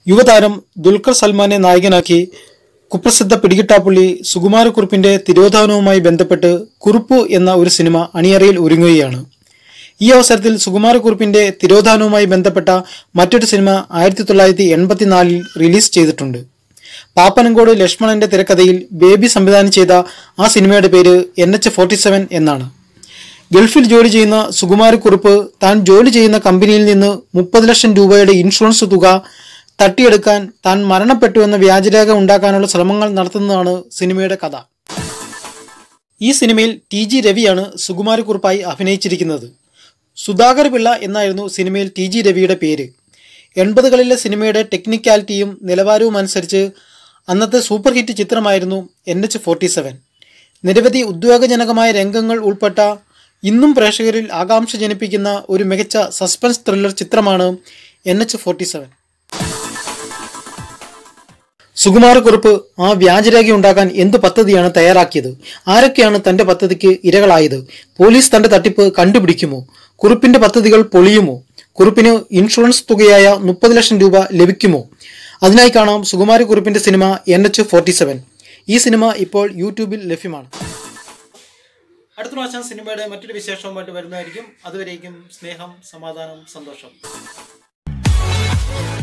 യുവതാരം ദുൽഖർ സൽമാനെ നായകനാക്കി കുപ്രസിദ്ധ പിടികിട്ടാപ്പുള്ളി സുകുമാരക്കുറുപ്പിന്റെ തിരോധാനവുമായി ബന്ധപ്പെട്ട് കുറുപ്പ് എന്ന ഒരു സിനിമ അണിയറയിൽ ഒരുങ്ങുകയാണ് ഈ അവസരത്തിൽ സുകുമാരക്കുറുപ്പിന്റെ തിരോധാനവുമായി ബന്ധപ്പെട്ട മറ്റൊരു സിനിമ ആയിരത്തി തൊള്ളായിരത്തി എൺപത്തിനാലിൽ റിലീസ് ചെയ്തിട്ടുണ്ട് പാപ്പനങ്കോട് ലക്ഷ്മണന്റെ തിരക്കഥയിൽ ബേബി സംവിധാനം ചെയ്ത ആ സിനിമയുടെ പേര് എൻ എച്ച് ഫോർട്ടി സെവൻ എന്നാണ് ഗൾഫിൽ ജോലി ചെയ്യുന്ന സുകുമാരക്കുറുപ്പ് താൻ ജോലി ചെയ്യുന്ന കമ്പനിയിൽ നിന്ന് മുപ്പത് ലക്ഷം രൂപയുടെ ഇൻഷുറൻസ് തുക തട്ടിയെടുക്കാൻ താൻ മരണപ്പെട്ടു എന്ന വ്യാജരേഖ ഉണ്ടാക്കാനുള്ള ശ്രമങ്ങൾ നടത്തുന്നതാണ് സിനിമയുടെ കഥ ഈ സിനിമയിൽ ടി ജി രവിയാണ് സുകുമാരക്കുറുപ്പായി അഭിനയിച്ചിരിക്കുന്നത് സുധാകർ പിള്ള എന്നായിരുന്നു സിനിമയിൽ ടി ജി രവിയുടെ പേര് എൺപതുകളിലെ സിനിമയുടെ ടെക്നിക്കാലിറ്റിയും നിലവാരവും അനുസരിച്ച് അന്നത്തെ സൂപ്പർ ഹിറ്റ് ചിത്രമായിരുന്നു എൻ എച്ച് ഫോർട്ടി സെവൻ നിരവധി ഉദ്വേഗജനകമായ രംഗങ്ങൾ ഉൾപ്പെട്ട ഇന്നും പ്രേക്ഷകരിൽ ആകാംക്ഷ ജനിപ്പിക്കുന്ന ഒരു മികച്ച സസ്പെൻസ് ത്രില്ലർ ചിത്രമാണ് എൻ എച്ച് ഫോർട്ടി സെവൻ സുകുമാരക്കുറുപ്പ് ആ വ്യാജരേഖ ഉണ്ടാക്കാൻ എന്ത് പദ്ധതിയാണ് തയ്യാറാക്കിയത് ആരൊക്കെയാണ് തന്റെ പദ്ധതിക്ക് ഇരകളായത് പോലീസ് തന്റെ തട്ടിപ്പ് കണ്ടുപിടിക്കുമോ കുറുപ്പിന്റെ പദ്ധതികൾ പൊളിയുമോ കുറുപ്പിന് ഇൻഷുറൻസ് തുകയായ മുപ്പത് ലക്ഷം രൂപ ലഭിക്കുമോ അതിനായി കാണാം സുകുമാരക്കുറുപ്പിന്റെ സിനിമ എൻ എച്ച് ഫോർട്ടി സെവൻ ഈ സിനിമ ഇപ്പോൾ യൂട്യൂബിൽ ലഭ്യമാണ് അടുത്ത പ്രാവശ്യം സിനിമയുടെ മറ്റൊരു വിശേഷവുമായിട്ട് വരുന്നതായിരിക്കും അതുവരേക്കും സ്നേഹം സമാധാനം സന്തോഷം